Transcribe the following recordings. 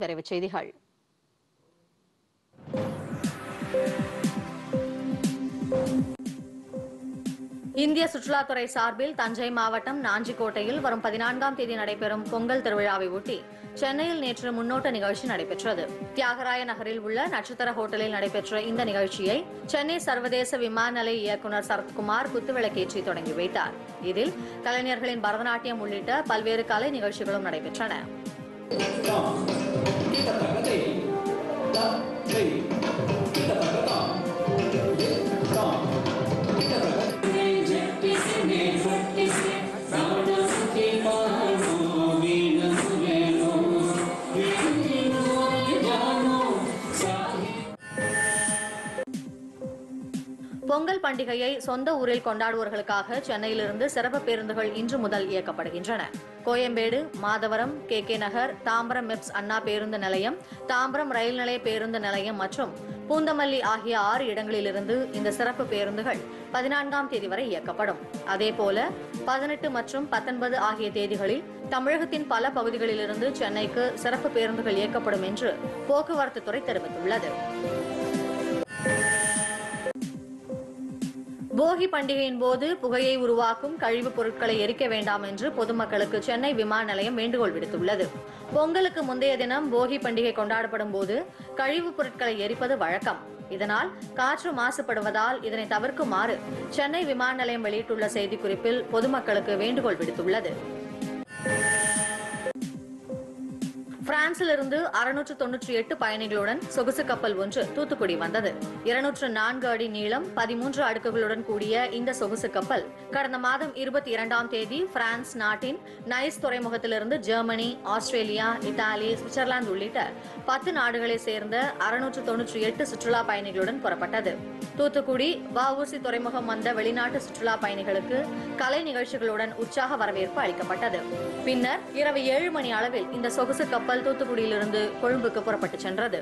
விரைவுச் செய்திகள் இந்திய சுற்றுலாத்துறை சார்பில் தஞ்சை மாவட்டம் நாஞ்சிக்கோட்டையில் வரும் பதினான்காம் தேதி நடைபெறும் பொங்கல் திருவிழாவை ஒட்டி சென்னையில் நேற்று முன்னோட்ட நிகழ்ச்சி நடைபெற்றது தியாகராய நகரில் உள்ள நட்சத்திர ஹோட்டலில் நடைபெற்ற இந்த நிகழ்ச்சியை சென்னை சர்வதேச விமான நிலைய இயக்குநர் சரத்குமார் குத்துவிளக்கேற்றி தொடங்கி வைத்தார் இதில் கலைஞர்களின் பரதநாட்டியம் உள்ளிட்ட பல்வேறு கலை நிகழ்ச்சிகளும் நடைபெற்றன பொங்கல் பண்டிகையை சொந்த ஊரில் கொண்டாடுவோர்களுக்காக சென்னையிலிருந்து சிறப்பு பேருந்துகள் இன்று முதல் இயக்கப்படுகின்றன கோயம்பேடு மாதவரம் கே கே நகர் தாம்பரம் மெப்ஸ் அண்ணா பேருந்து நிலையம் தாம்பரம் ரயில் நிலைய பேருந்து நிலையம் மற்றும் பூந்தமல்லி ஆகிய ஆறு இடங்களிலிருந்து இந்த சிறப்பு பேருந்துகள் பதினான்காம் தேதி வரை இயக்கப்படும் அதேபோல பதினெட்டு மற்றும் பத்தொன்பது ஆகிய தேதிகளில் தமிழகத்தின் பல பகுதிகளிலிருந்து சென்னைக்கு சிறப்பு பேருந்துகள் இயக்கப்படும் என்று போக்குவரத்து துறை தெரிவித்துள்ளது போகி பண்டிகையின் போது புகையை உருவாக்கும் கழிவுப் பொருட்களை எரிக்க வேண்டாம் என்று பொதுமக்களுக்கு சென்னை விமான நிலையம் வேண்டுகோள் விடுத்துள்ளது பொங்கலுக்கு முந்தைய தினம் போகி பண்டிகை கொண்டாடப்படும் போது கழிவுப் பொருட்களை எரிப்பது வழக்கம் இதனால் காற்று மாசுபடுவதால் இதனை தவிர்க்குமாறு சென்னை விமான நிலையம் வெளியிட்டுள்ள செய்திக்குறிப்பில் பொதுமக்களுக்கு வேண்டுகோள் விடுத்துள்ளது பிரான்சிலிருந்து அறுநூற்று தொன்னூற்றி எட்டு பயணிகளுடன் சொகுசு கப்பல் ஒன்று தூத்துக்குடி வந்தது இருநூற்று நான்கு அடி நீளம் பதிமூன்று அடுக்குகளுடன் கூடிய இந்த சொகுசு கப்பல் கடந்த மாதம் இருபத்தி இரண்டாம் தேதி பிரான்ஸ் நாட்டின் நைஸ் துறைமுகத்திலிருந்து ஜெர்மனி ஆஸ்திரேலியா இத்தாலி சுவிட்சர்லாந்து உள்ளிட்ட பத்து நாடுகளை சேர்ந்த அறுநூற்று தொன்னூற்றி எட்டு சுற்றுலா பயணிகளுடன் புறப்பட்டது தூத்துக்குடி வஉசி துறைமுகம் வந்த வெளிநாட்டு சுற்றுலா பயணிகளுக்கு கலை நிகழ்ச்சிகளுடன் உற்சாக வரவேற்பு அளிக்கப்பட்டது பின்னர் இரவு ஏழு மணி அளவில் இந்த சொகுசு கப்பல் தூத்துக்குடியிலிருந்து கொழும்புக்கு புறப்பட்டுச் சென்றது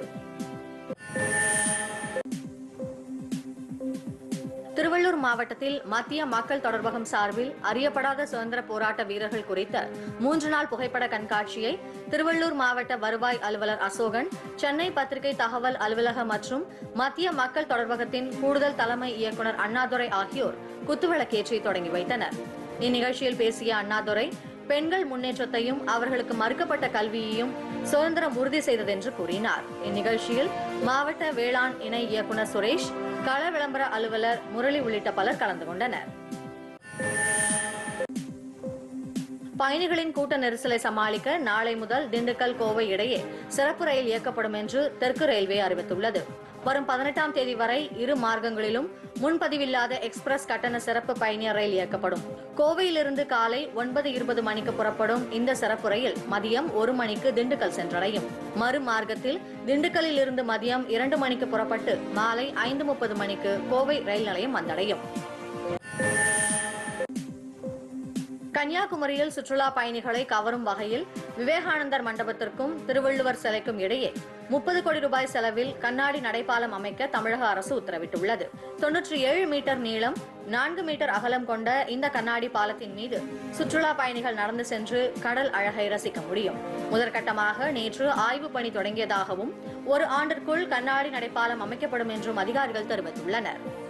திருவள்ளூர் மாவட்டத்தில் மத்திய மக்கள் தொடர்பகம் சார்பில் அறியப்படாத சுதந்திர போராட்ட வீரர்கள் குறித்த மூன்று நாள் புகைப்பட கண்காட்சியை திருவள்ளூர் மாவட்ட வருவாய் அலுவலர் அசோகன் சென்னை பத்திரிகை தகவல் அலுவலகம் மற்றும் மத்திய மக்கள் தொடர்பகத்தின் கூடுதல் தலைமை இயக்குநர் அண்ணாதுரை ஆகியோர் குத்துவிளக்கேற்றி தொடங்கி வைத்தனர் இந்நிகழ்ச்சியில் பேசிய அண்ணாதுரை பெண்கள் முன்னேற்றத்தையும் அவர்களுக்கு மறுக்கப்பட்ட கல்வியையும் சுதந்திரம் உறுதி செய்ததென்று கூறினார் இந்நிகழ்ச்சியில் மாவட்ட வேளாண் இணை இயக்குநர் சுரேஷ் கள விளம்பர அலுவலர் முரளி உள்ளிட்ட பலர் கலந்து கொண்டனர் பயணிகளின் கூட்ட நெரிசலை சமாளிக்க நாளை முதல் திண்டுக்கல் கோவை இடையே சிறப்பு ரயில் இயக்கப்படும் என்று தெற்கு ரயில்வே அறிவித்துள்ளது வரும் பதினெட்டாம் தேதி வரை இரு மார்க்கங்களிலும் முன்பதிவில்லாத எக்ஸ்பிரஸ் கட்டண சிறப்பு பயணியர் ரயில் இயக்கப்படும் கோவையிலிருந்து காலை ஒன்பது இருபது மணிக்கு புறப்படும் இந்த சிறப்பு ரயில் மதியம் ஒரு மணிக்கு திண்டுக்கல் சென்றடையும் மறு மார்க்கத்தில் திண்டுக்கல்லில் இருந்து மதியம் இரண்டு மணிக்கு புறப்பட்டு மாலை ஐந்து முப்பது மணிக்கு கோவை ரயில் நிலையம் வந்தடையும் கன்னியாகுமரியில் சுற்றுலா பயணிகளை கவரும் வகையில் விவேகானந்தர் மண்டபத்திற்கும் திருவள்ளுவர் சிலைக்கும் இடையே முப்பது கோடி ரூபாய் செலவில் கண்ணாடி நடைபாலம் அமைக்க தமிழக அரசு உத்தரவிட்டுள்ளது தொன்னூற்றி ஏழு மீட்டர் நீளம் நான்கு மீட்டர் அகலம் கொண்ட இந்த கண்ணாடி பாலத்தின் மீது சுற்றுலா பயணிகள் நடந்து சென்று கடல் அழகை ரசிக்க முடியும் முதற்கட்டமாக நேற்று ஆய்வு பணி தொடங்கியதாகவும் ஒரு ஆண்டிற்குள் கண்ணாடி நடைபாலம் அமைக்கப்படும் என்றும் அதிகாரிகள் தெரிவித்துள்ளனர்